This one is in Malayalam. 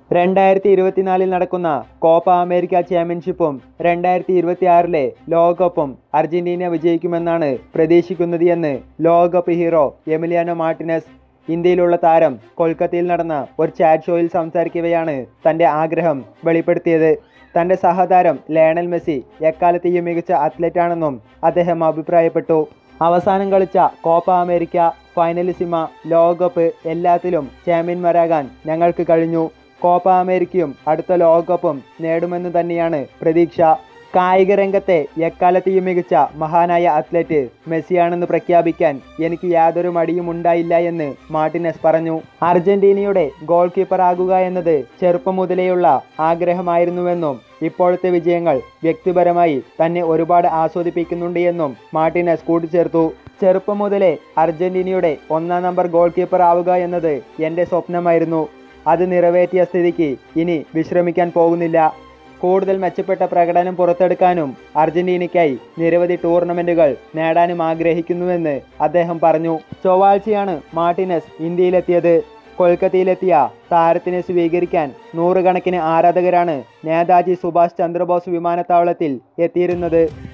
രണ്ടായിരത്തി ഇരുപത്തിനാലിൽ നടക്കുന്ന കോപ്പ അമേരിക്ക ചാമ്പ്യൻഷിപ്പും രണ്ടായിരത്തി ഇരുപത്തിയാറിലെ ലോകകപ്പും അർജന്റീന വിജയിക്കുമെന്നാണ് പ്രതീക്ഷിക്കുന്നത് എന്ന് ലോകകപ്പ് ഹീറോ എമിലിയാനോ മാർട്ടിനസ് ഇന്ത്യയിലുള്ള താരം കൊൽക്കത്തയിൽ നടന്ന ഒരു ചാറ്റ് ഷോയിൽ സംസാരിക്കവെയാണ് തൻ്റെ ആഗ്രഹം വെളിപ്പെടുത്തിയത് തൻ്റെ സഹതാരം ലയണൽ മെസ്സി എക്കാലത്തെയും മികച്ച അത്ലറ്റാണെന്നും അദ്ദേഹം അഭിപ്രായപ്പെട്ടു അവസാനം കളിച്ച കോപ്പ അമേരിക്ക ഫൈനലിസിമ ലോകകപ്പ് എല്ലാത്തിലും ചാമ്പ്യന്മാരാകാൻ ഞങ്ങൾക്ക് കഴിഞ്ഞു കോപ്പ അമേരിക്കയും അടുത്ത ലോകകപ്പും നേടുമെന്ന് തന്നെയാണ് പ്രതീക്ഷ കായിക രംഗത്തെ എക്കാലത്തെയും മികച്ച മഹാനായ അത്ലറ്റ് മെസ്സിയാണെന്ന് പ്രഖ്യാപിക്കാൻ എനിക്ക് യാതൊരു മടിയും ഉണ്ടായില്ല എന്ന് മാർട്ടിനസ് പറഞ്ഞു അർജന്റീനയുടെ ഗോൾ കീപ്പർ ആകുക എന്നത് ചെറുപ്പം മുതലേയുള്ള ആഗ്രഹമായിരുന്നുവെന്നും ഇപ്പോഴത്തെ വിജയങ്ങൾ വ്യക്തിപരമായി തന്നെ ഒരുപാട് ആസ്വദിപ്പിക്കുന്നുണ്ട് എന്നും മാർട്ടിനസ് കൂട്ടിച്ചേർത്തു ചെറുപ്പം മുതലേ അർജന്റീനയുടെ ഒന്നാം നമ്പർ ഗോൾ കീപ്പർ ആവുക എന്നത് എൻ്റെ സ്വപ്നമായിരുന്നു അത് നിറവേറ്റിയ സ്ഥിതിക്ക് ഇനി വിശ്രമിക്കാൻ പോകുന്നില്ല കൂടുതൽ മെച്ചപ്പെട്ട പ്രകടനം പുറത്തെടുക്കാനും അർജന്റീനയ്ക്കായി നിരവധി ടൂർണമെന്റുകൾ നേടാനും ആഗ്രഹിക്കുന്നുവെന്ന് അദ്ദേഹം പറഞ്ഞു ചൊവ്വാഴ്ചയാണ് മാർട്ടിനസ് ഇന്ത്യയിലെത്തിയത് കൊൽക്കത്തയിലെത്തിയ താരത്തിനെ സ്വീകരിക്കാൻ നൂറുകണക്കിന് ആരാധകരാണ് നേതാജി സുഭാഷ് ചന്ദ്രബോസ് വിമാനത്താവളത്തിൽ എത്തിയിരുന്നത്